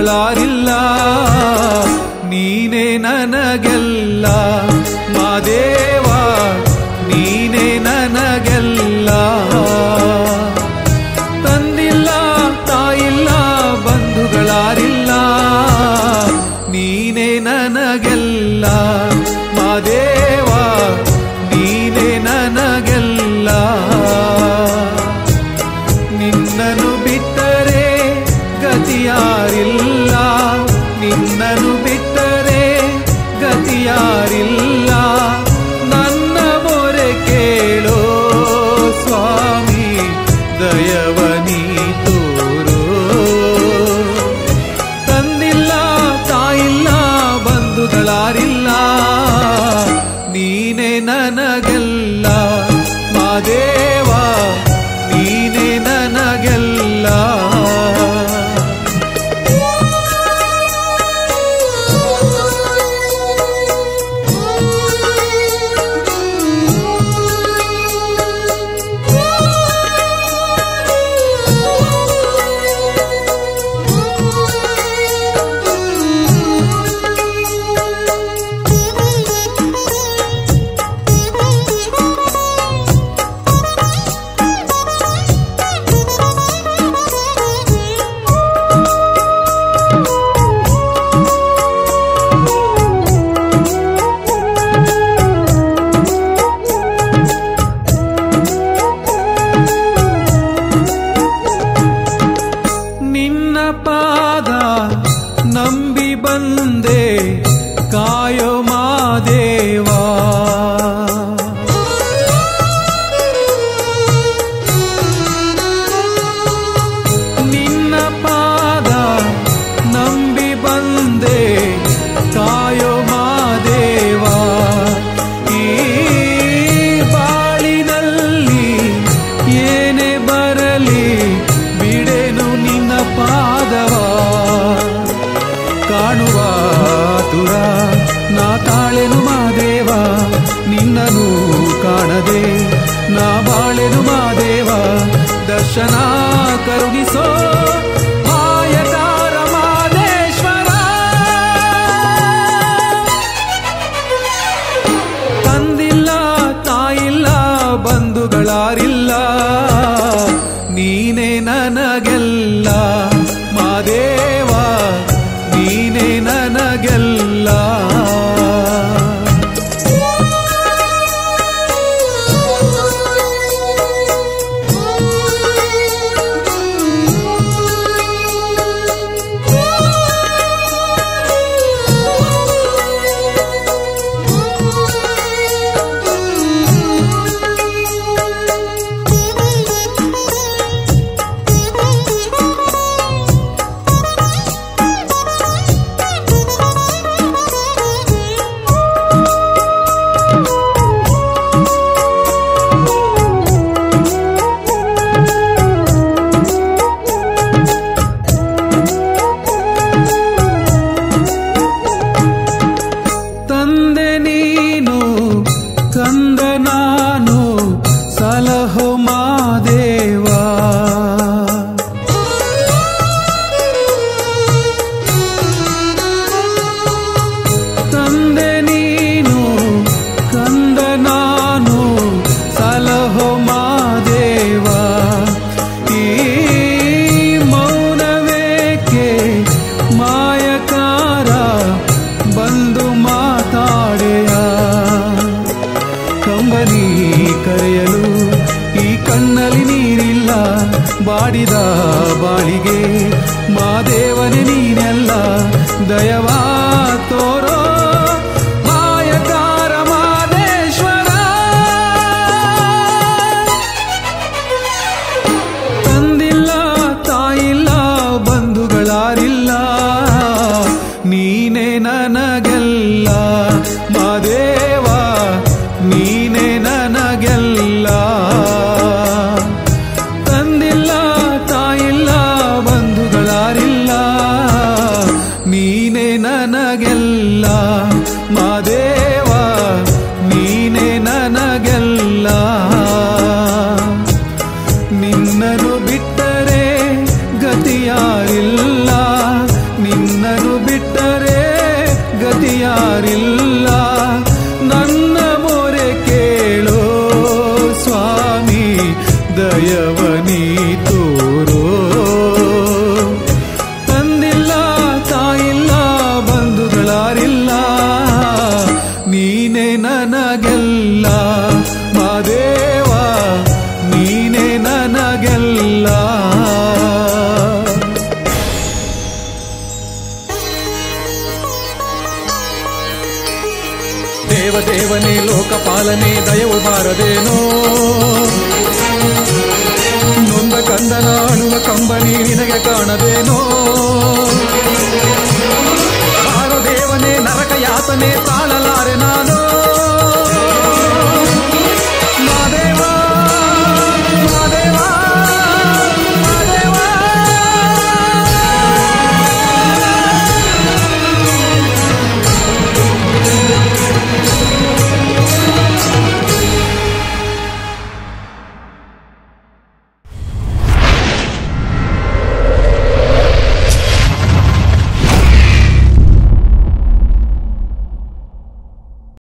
ಬಂಧುಗಳಾರಿಲ್ಲ ನೀನೇ ನನಗೆಲ್ಲ ಮಾದೇವ ನೀನೇ ನನಗೆಲ್ಲ ತಂದಿಲ್ಲ ತಾಯಿಲ್ಲ ಬಂಧುಗಳಾರಿಲ್ಲ ನೀನೇ ನನಗೆಲ್ಲ ಮಾದೇವ ನೀನೇ ನನಗೆಲ್ಲ ನಿನ್ನನು ಬಿಟ್ಟರೆ ಗತಿಯಾರಿಲ್ಲ ನಿನ್ನನು ಬಿಟ್ಟರೆ ಗತಿಯಾರಿಲ್ಲ ನನ್ನ ಮೊರೆ ಕೇಳೋ ಸ್ವಾಮಿ ದಯವನಿ ತೋರೋ ತಂದಿಲ್ಲ ತಾಯಿಲ್ಲ ಬಂಧುಗಳಾರಿಲ್ಲ ನೀನೇ ನನಗೆಲ್ಲ ಮಾದೇವ ನೀನೇ ನನಗೆಲ್ಲ ನಿನ್ನ ಪಾದ ನಂಬಿ ಬಂದೆ ಕಾಯೋ ಮಾದೇವಾ ನಿನ್ನ ಪಾದ ನಂಬಿ ಬಂದೆ ಕಾಯೋ ಮಾದೇವಾ ಈ ಬಾಳಿನಲ್ಲಿ ಏನೇ ಬರಲಿ ಬಿಡೆನು ನಿನ್ನ ಪಾದವ ಕಾಣುವ ತುರ ನಾ ತಾಳೆನು ಮಾದೇವ ನಿನ್ನನು ಕಾಣದೆ ನಾ ಬಾಳೆನು ಮಾದೇವ ದರ್ಶನ ಕರುಣಿಸೋ ಮಾಯಕಾರ ಮಾದೇಶ್ವರ ತಂದಿಲ್ಲ ತಾಯಿಲ್ಲ ಬಂಧುಗಳಾರಿಲ್ಲ ನೀನೇ ನನಗೆಲ್ಲ ಮಾದೇವ ನೀನೇ ನನಗೆಲ್ಲ ತಂದೆ ನೀನು ಕಂದ ನಾನು ಸಲಹೋ ಮಾದೇವಾ ತಂದೆ ನೀನು ಕಂದ ನಾನು ಸಲಹೋ ಮಾದೇವಾ ಈ ಮೌನವೇಕೆ ಮಾಯಕಾರ ಬಂದು ಮಾತಾಡೆಯ ಕಂಬನಿ ಕರೆಯಲು ಈ ಕಣ್ಣಲ್ಲಿ ನೀರಿಲ್ಲ ಬಾಡಿದ ಬಾಳಿಗೆ ಮಾದೇವನೇ ನೀನೆಲ್ಲ ದಯವಾ ತೋರೋ ಮಾಯಕಾರ ಮಾದೇಶ್ವರ ತಂದಿಲ್ಲ ತಾಯಿಲ್ಲ ಬಂಧುಗಳಾರಿಲ್ಲ ನೀನೇ ನನಗೆಲ್ಲ ಮಾದೇವ ನೀನೇ ನನಗೆಲ್ಲ ತಂದಿಲ್ಲ ತಾಯಿಲ್ಲ ಬಂಧುಗಳಾರಿಲ್ಲ ನೀನೇ ದಯವನಿ ತೋರೋ ತಂದಿಲ್ಲ ತಾಯಿಲ್ಲ ಬಂಧುಗಳಾರಿಲ್ಲ ನೀನೇ ನನಗೆಲ್ಲ ಮಾದೇವ ನೀನೇ ನನಗೆಲ್ಲ ದೇವದೇವನೇ ಲೋಕಪಾಲನೆ ದಯವು ಬಾರದೇನೋ ನೊಂದ ಕಂದನ ಅಳುವ ಕಂಬನಿ ನಿನಗೆ ಕಾಣದೇನೋ